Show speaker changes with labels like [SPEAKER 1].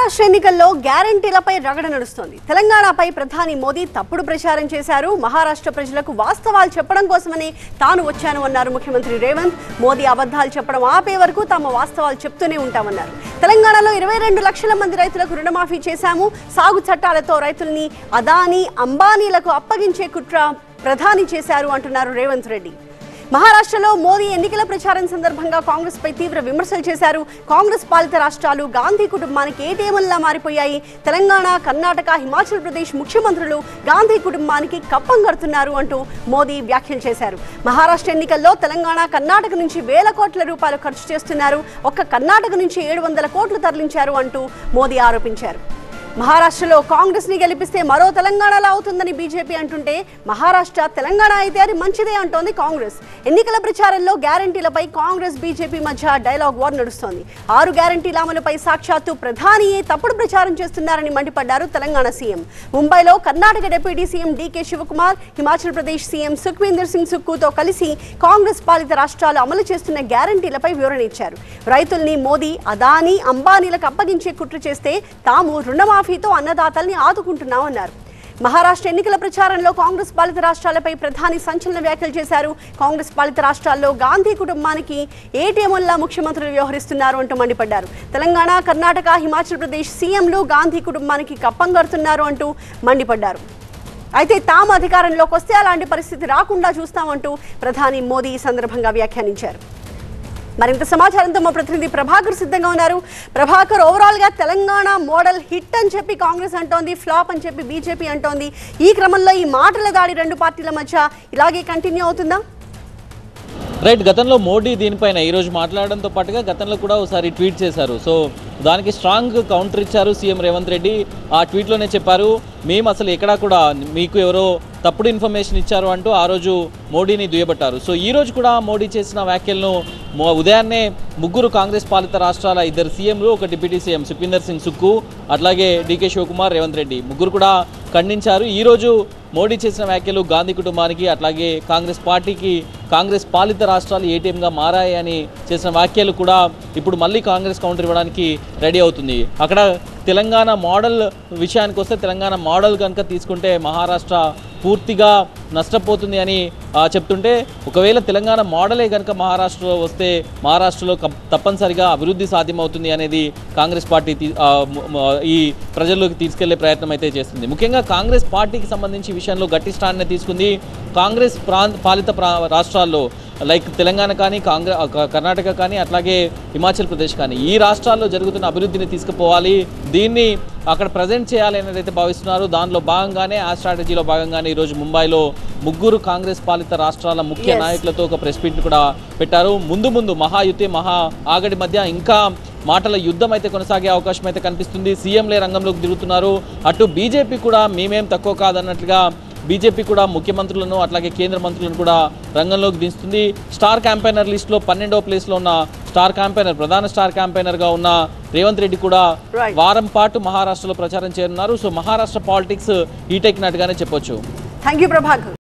[SPEAKER 1] మహారాష్ట్ర ఎన్నికల్లో గ్యారంటీలపై రగడ నడుస్తోంది తెలంగాణపై ప్రధాని మోదీ తప్పుడు ప్రచారం చేశారు మహారాష్ట్ర ప్రజలకు వాస్తవాలు చెప్పడం కోసమని తాను వచ్చాను అన్నారు ముఖ్యమంత్రి రేవంత్ మోదీ అబద్ధాలు చెప్పడం ఆపే వరకు తాము వాస్తవాలు చెప్తూనే ఉంటామన్నారు తెలంగాణలో ఇరవై రెండు లక్షల మంది రైతులకు రుణమాఫీ చేశాము సాగు చట్టాలతో రైతుల్ని అదానీ అంబానీలకు అప్పగించే కుట్ర ప్రధాని చేశారు అంటున్నారు రేవంత్ రెడ్డి మహారాష్ట్రలో మోదీ ఎన్నికల ప్రచారం సందర్భంగా కాంగ్రెస్ పై తీవ్ర విమర్శలు చేశారు కాంగ్రెస్ పాలిత రాష్ట్రాలు గాంధీ కుటుంబానికి ఏటీఎంలా మారిపోయాయి తెలంగాణ కర్ణాటక హిమాచల్ ప్రదేశ్ ముఖ్యమంత్రులు గాంధీ కుటుంబానికి కప్పం కడుతున్నారు అంటూ మోదీ వ్యాఖ్యలు చేశారు మహారాష్ట్ర ఎన్నికల్లో తెలంగాణ కర్ణాటక నుంచి వేల కోట్ల రూపాయలు ఖర్చు చేస్తున్నారు ఒక్క కర్ణాటక నుంచి ఏడు వందల కోట్లు తరలించారు అంటూ మోదీ ఆరోపించారు మహారాష్ట్రలో కాంగ్రెస్ ని గెలిపిస్తే మరో తెలంగాణలా అవుతుందని బీజేపీ అంటుంటే మహారాష్ట్ర తెలంగాణ అయితే అది మంచిదే అంటోంది కాంగ్రెస్ ఎన్నికల ప్రచారంలో గ్యారంటీలపై కాంగ్రెస్ బీజేపీ మధ్య డైలాగ్ వార్ నడుస్తోంది ఆరు గ్యారంటీల అమలుపై సాక్షాత్తు ప్రధానియే తప్పుడు ప్రచారం చేస్తున్నారని మండిపడ్డారు తెలంగాణ సీఎం ముంబైలో Karnataka deputy CM DK Shivakumar Himachal Pradesh CM Sukhvinder Singh సుక్కుతో కలిసి కాంగ్రెస్ పాలిత రాష్ట్రాలు అమలు చేస్తున్న గ్యారంటీలపై వివరణ ఇచ్చారు రైతుల్ని మోదీ అదానీ అంబానీలకు అప్పగించే కుట్ర చేస్తే తాము రుణమాఫీతో అన్నదాతల్ని ఆదుకుంటున్నామన్నారు మహారాష్ట్ర ఎన్నికల ప్రచారంలో కాంగ్రెస్ పాలిత రాష్ట్రాలపై ప్రధాని సంచలన వ్యాఖ్యలు చేశారు కాంగ్రెస్ పాలిత రాష్ట్రాల్లో గాంధీ కుటుంబానికి ఏటీఎంలా ముఖ్యమంత్రులు వ్యవహరిస్తున్నారు అంటూ మండిపడ్డారు తెలంగాణ కర్ణాటక హిమాచల్ ప్రదేశ్ సీఎంలు గాంధీ కుటుంబానికి కప్పం కడుతున్నారు అంటూ మండిపడ్డారు అయితే తాము అధికారంలోకి వస్తే అలాంటి పరిస్థితి రాకుండా చూస్తామంటూ ప్రధాని మోదీ ఈ సందర్భంగా వ్యాఖ్యానించారు మరింత సమాచారంతో మా ప్రతినిధి ప్రభాకర్ సిద్ధంగా ఉన్నారు ప్రభాకర్ ఓవరాల్ గా తెలంగాణ మోడల్ హిట్ అని చెప్పి కాంగ్రెస్ అంటోంది ఫ్లాప్ అని చెప్పి బీజేపీ అంటోంది ఈ క్రమంలో ఈ మాటల దాడి రెండు పార్టీల మధ్య ఇలాగే కంటిన్యూ అవుతుందా
[SPEAKER 2] రైట్ గతంలో మోడీ దీనిపైన ఈరోజు మాట్లాడడంతో పాటుగా గతంలో కూడా ఒకసారి ట్వీట్ చేశారు సో దానికి స్ట్రాంగ్ కౌంటర్ ఇచ్చారు సీఎం రేవంత్ రెడ్డి ఆ ట్వీట్లోనే చెప్పారు మేము అసలు ఎక్కడా కూడా మీకు ఎవరో తప్పుడు ఇన్ఫర్మేషన్ ఇచ్చారు అంటూ ఆ రోజు మోడీని దుయ్యబట్టారు సో ఈ రోజు కూడా మోడీ చేసిన వ్యాఖ్యలను మో- ఉదయాన్నే ముగ్గురు కాంగ్రెస్ పాలిత రాష్ట్రాల ఇద్దరు సీఎంలు ఒక డిప్యూటీ సీఎం సుఖ్వీందర్ సింగ్ సుక్కు అట్లాగే డీకే శివకుమార్ రేవంత్ రెడ్డి ముగ్గురు కూడా ఖండించారు ఈరోజు మోడీ చేసిన వ్యాఖ్యలు గాంధీ కుటుంబానికి అట్లాగే కాంగ్రెస్ పార్టీకి కాంగ్రెస్ పాలిత రాష్ట్రాలు ఏటీఎంగా మారాయి అని చేసిన వ్యాఖ్యలు కూడా ఇప్పుడు మళ్ళీ కాంగ్రెస్ కౌంటర్ ఇవ్వడానికి రెడీ అవుతుంది అక్కడ తెలంగాణ మోడల్ విషయానికి వస్తే తెలంగాణ మోడల్ కనుక తీసుకుంటే మహారాష్ట్ర పూర్తిగా నష్టపోతుంది అని ఆ, చెప్తుంటే ఒకవేళ తెలంగాణ మోడలే కనుక మహారాష్ట్రలో వస్తే మహారాష్ట్రలో కం- తప్పనిసరిగా అభివృద్ధి సాధ్యమవుతుంది అనేది కాంగ్రెస్ పార్టీ తీ- ఆ, మ- మ- ఈ ప్రజల్లోకి తీసుకెళ్లే ప్రయత్నం అయితే చేస్తుంది ముఖ్యంగా కాంగ్రెస్ పార్టీకి సంబంధించి ఈ విషయంలో గట్టి స్టాండ్ని తీసుకుంది కాంగ్రెస్ ప్రాంత పాలిత ప్రా రాష్ట్రాల్లో లైక్ తెలంగాణ కానీ కాంగ్రెస్ కర్ణాటక కానీ అట్లాగే హిమాచల్ ప్రదేశ్ కానీ ఈ రాష్ట్రాల్లో జరుగుతున్న అభివృద్ధిని తీసుకుపోవాలి దీన్ని అక్కడ ప్రజెంట్ చేయాలి అనేది అయితే భావిస్తున్నారు దానిలో భాగంగానే ఆ స్ట్రాటజీలో భాగంగానే ఈరోజు ముంబైలో ముగ్గురు కాంగ్రెస్ పాలిత రాష్ట్రాల ముఖ్య
[SPEAKER 1] Yes.
[SPEAKER 2] నాయకులతో ఒక ప్రెస్ మీట్ కూడా పెట్టారు ముందు ముందు మహాయుతి మహా ఆగడి మధ్య ఇంకా మాటల యుద్ధం అయితే కొనసాగే అవకాశం అయితే కనిపిస్తుంది సీఎంలే రంగంలోకి దిగుతున్నారు అటు బీజేపీ కూడా మేమేం తక్కువ కాదన్నట్లుగా బీజేపీ కూడా ముఖ్యమంత్రులను అట్లాగే కేంద్ర మంత్రులను కూడా రంగంలోకి దిస్తుంది స్టార్ క్యాంపెయినర్ లిస్టులో పన్నెండవ ప్లేస్లో ఉన్న స్టార్ క్యాంపెయినర్ ప్రధాన స్టార్ క్యాంపెయినర్గా ఉన్న రేవంత్ రెడ్డి కూడా
[SPEAKER 1] Right.
[SPEAKER 2] వారం పాటు మహారాష్ట్రలో ప్రచారం చేయనున్నారు సో మహారాష్ట్ర పాలిటిక్స్ హీటెక్కినట్టుగానే చెప్పొచ్చు
[SPEAKER 1] థ్యాంక్ యూ ప్రభాకర్